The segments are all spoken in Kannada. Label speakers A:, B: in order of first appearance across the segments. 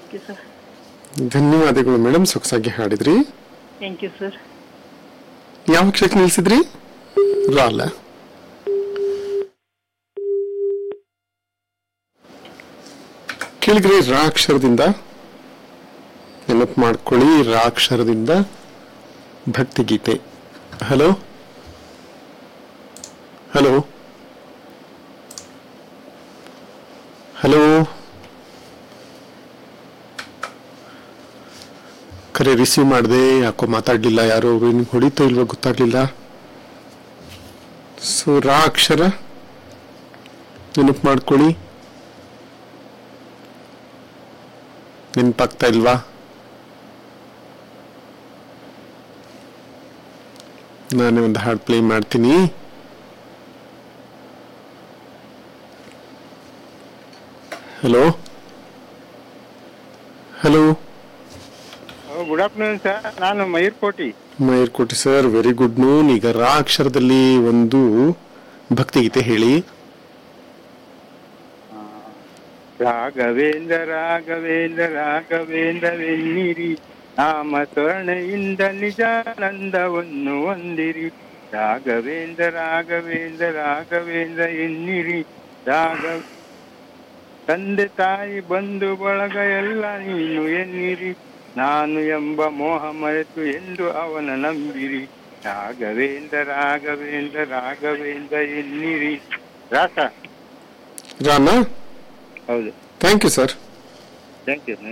A: ಥ್ಯಾಂಕ್ ಯು ಸರ್
B: ಧನ್ಯವಾದಗಳು ಮೇಡಮ್ ಸೊಗಸಾಗಿ ಹಾಡಿದ್ರಿ
A: ಥ್ಯಾಂಕ್ ಯು ಸರ್
B: ಯಾವ ಅಕ್ಷರಕ್ಕೆ ನಿಲ್ಸಿದ್ರಿ ರಾ ಅಲ್ಲ ಕೇಳಿದ್ರಿ ರಾ ಅಕ್ಷರದಿಂದ ನೆನಪು ಮಾಡ್ಕೊಳ್ಳಿ ರಾ ಅಕ್ಷರದಿಂದ ಭಕ್ತಿಗೀತೆ ಹಲೋ ಹಲೋ ಹಲೋ ಕರೆ ರಿಸೀವ್ ಮಾಡಿದೆ ಯಾಕೋ ಮಾತಾಡ್ಲಿಲ್ಲ ಯಾರೋ ನಿಮ್ಗೆ ಹೊಡಿತೋ ಇಲ್ವೋ ಗೊತ್ತಾಗ್ಲಿಲ್ಲ ಸೊ ರಾ ಅಕ್ಷರ ನೆನಪು ಮಾಡ್ಕೊಳ್ಳಿ ನೆನಪಾಗ್ತಾ ಇಲ್ವಾ ನಾನೇ ಒಂದು ಹಾಡು ಪ್ಲೇ ಮಾಡ್ತೀನಿ hello hello
C: good afternoon sir ನಾನು ಮಯೂರ್ ಕೋಟಿ
B: ಮಯೂರ್ ಕೋಟಿ ಸರ್ ವೆರಿ ಗುಡ್ ನೂನ್ ಈಗ ರಾ ಅಕ್ಷರದಲ್ಲಿ ಒಂದು ಭಕ್ತಿಗೀತೆ ಹೇಳಿ
C: ರಾಘವೇಂದ್ರ ರಾಘವೇಂದ್ರ ರಾಘವೇಂದ್ರವೆನ್ನಿರಿ ನಾಮ ಸ್ವರ್ಣೆಯಿಂದ ನಿಜಾನಂದವನ್ನು ಹೊಂದಿರಿ ರಾಘವೇಂದ್ರ ರಾಘವೇಂದ್ರ ರಾಘವೇಂದ್ರ ಎನ್ನಿರಿ ರಾಘ ತಂದೆ ತಾಯಿ ಬಂಧು ಬಳಗ ಎಲ್ಲ ನೀನು ಎನ್ನಿರಿ ನಾನು ಎಂಬ ಮೋಹ ಮರೆತು ಎಂದು ಅವನ ನಂಬಿರಿ ರಾಘವೇಂದ್ರ ರಾಘವೇಂದ್ರ ರಾಘವೇಂದ್ರ ಎನ್ನಿರಿ ರಾಸ
B: ರಾನಾ
C: ಹೌದು
B: thank you sir
C: thank you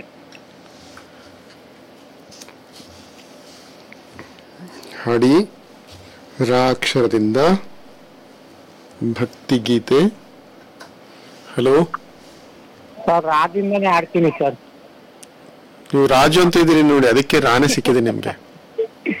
B: ಹಾಡಿ ರಾ ಅಕ್ಷರದಿಂದ ಭಕ್ತಿಗೀತೆ ಹಲೋ
D: ಸರ್ ರಾದಿಂದನೇ ಆಡ್ತೀನಿ ಸರ್
B: ನೀವು ರಾಜು ಅಂತ ಇದ್ದೀರಿ ನೋಡಿ ಅದಕ್ಕೆ ರಾನೇ ಸಿಕ್ಕಿದೆ ನಿಮ್ಗೆ